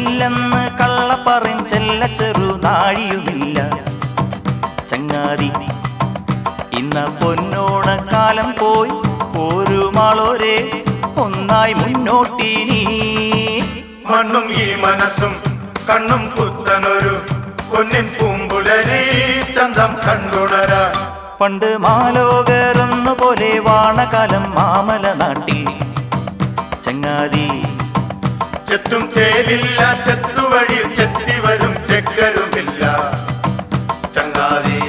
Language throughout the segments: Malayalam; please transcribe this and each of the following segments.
കള്ളമില്ലെന്ന് കള്ളപ്പറയും ചെല്ല ചെറു നാഴിയുമില്ല ചങ്ങാതി ഇന്ന പൊന്നോണക്കാലം പോയി ഒരു മാളോരെ ഒന്നായി മുന്നോട്ടിനി മണ്ണും ഈ മനസ്സും കണ്ണും പുത്തനൊരു പൊന്നിൻ പൂമ്പുലരി ചന്തം കണ്ടുണര പണ്ട് മാലോകരൊന്നു പോലെ വാണകാലം മാമല നാട്ടി ചങ്ങാതി ചെത്തും ചേലില്ല ചെത്തുവഴി ചെത്തി വരും ചെക്കരുമില്ല ചങ്ങാതി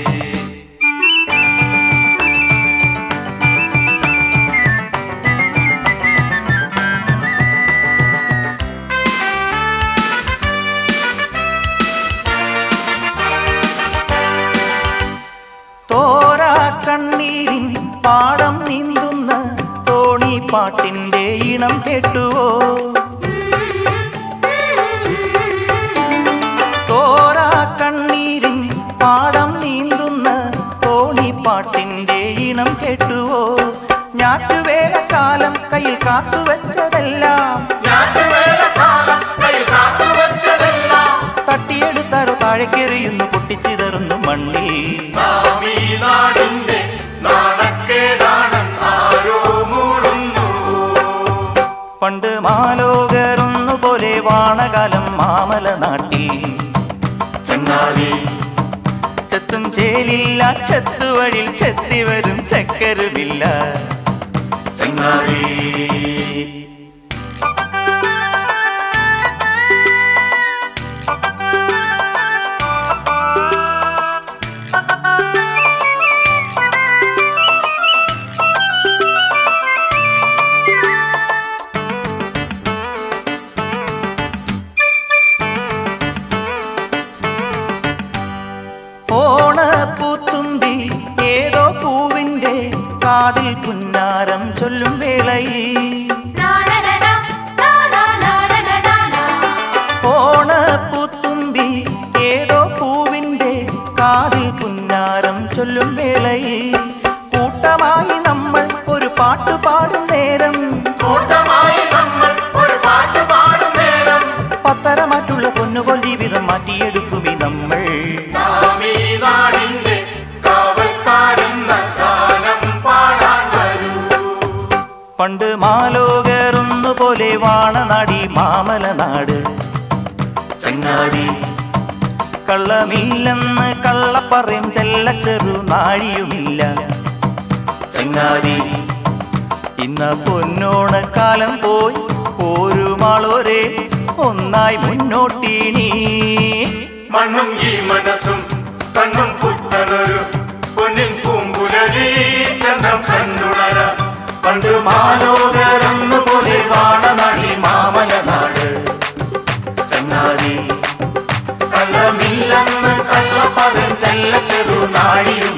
തോരാ കണ്ണീരിൻ പാടം നീന്തുന്ന തോണി പാട്ടിന്റെ ഈണം കേട്ടുവോ തോരാ കണ്ണീരിൻ പാടം നീന്തുന്ന തോണി പാട്ടിന്റെ ഈണം കേട്ടുവോ ഞാറ്റുവേലക്കാലം കയ്യിൽ കാത്തുവെച്ചതെല്ലാം തട്ടിയെടുത്താരോ താഴേക്കെറിയുന്നു പൊട്ടിച്ചിതറുന്നു മണ്ണിൽ നാം ഈ നാടിന്റെ നാണക്കേടാണെന്ന് ആരോ മൂടുന്നു പണ്ട് മാലോകരൊന്നു പോലെ വാണകാലം മാമല നാട്ടി ചങ്ങാതി ചെത്തും ചേലില്ല ചെത്തുവഴിൽ ചെത്തി വരും ചക്കരുമില്ല ചങ്ങാതി ഓണപ്പൂത്തുമ്പി ഏതോ പൂവിന്റെ കാതിൽ പുന്നാരം ചൊല്ലും വേളയിൽ ഓണപ്പൂത്തുമ്പി ഏതോ പൂവിന്റെ കാതിൽ പുന്നാരം ചൊല്ലും വേളയിൽ കൂട്ടമായി നമ്മൾ ഒരു പാട്ട് പാടും നേരം കൂട്ടമായി നമ്മൾ ഒരു പാട്ട് പാടും നേരം പത്തരമാറ്റുള്ള പൊന്നുകൊൽ ജീവിതം മാറ്റിയെടുക്കുമി നമ്മൾ നാം ഈ നാടിന്റെ കാവൽക്കാരെന്ന ഗാനം പാടാൻ വരൂ പണ്ട് മാലോകരൊന്നു പോലെ വാണനാടി മാമല നാട് ചങ്ങാതി കള്ളമില്ലെന്ന് കള്ളപ്പറയും ചെല്ല ചെറു നാഴിയുമില്ല ചങ്ങാതി ഇന്ന പൊന്നോണക്കാലം പോയി ഒരു മാളോരെ ഒന്നായി മുന്നോട്ടിനി മണ്ണും ഈ മനസ്സും കണ്ണും പുത്തനൊരു പൊന്നിൻ പൂമ്പുലരി ചന്തം കണ്ടുണര പണ്ട് മാലോകരന്നു പോലെ വാണനടി മാമല നാട് ചങ്ങാതി കള്ളമില്ലെന്ന് കള്ളപ്പതം ചെല്ല ചെറു നാഴിയും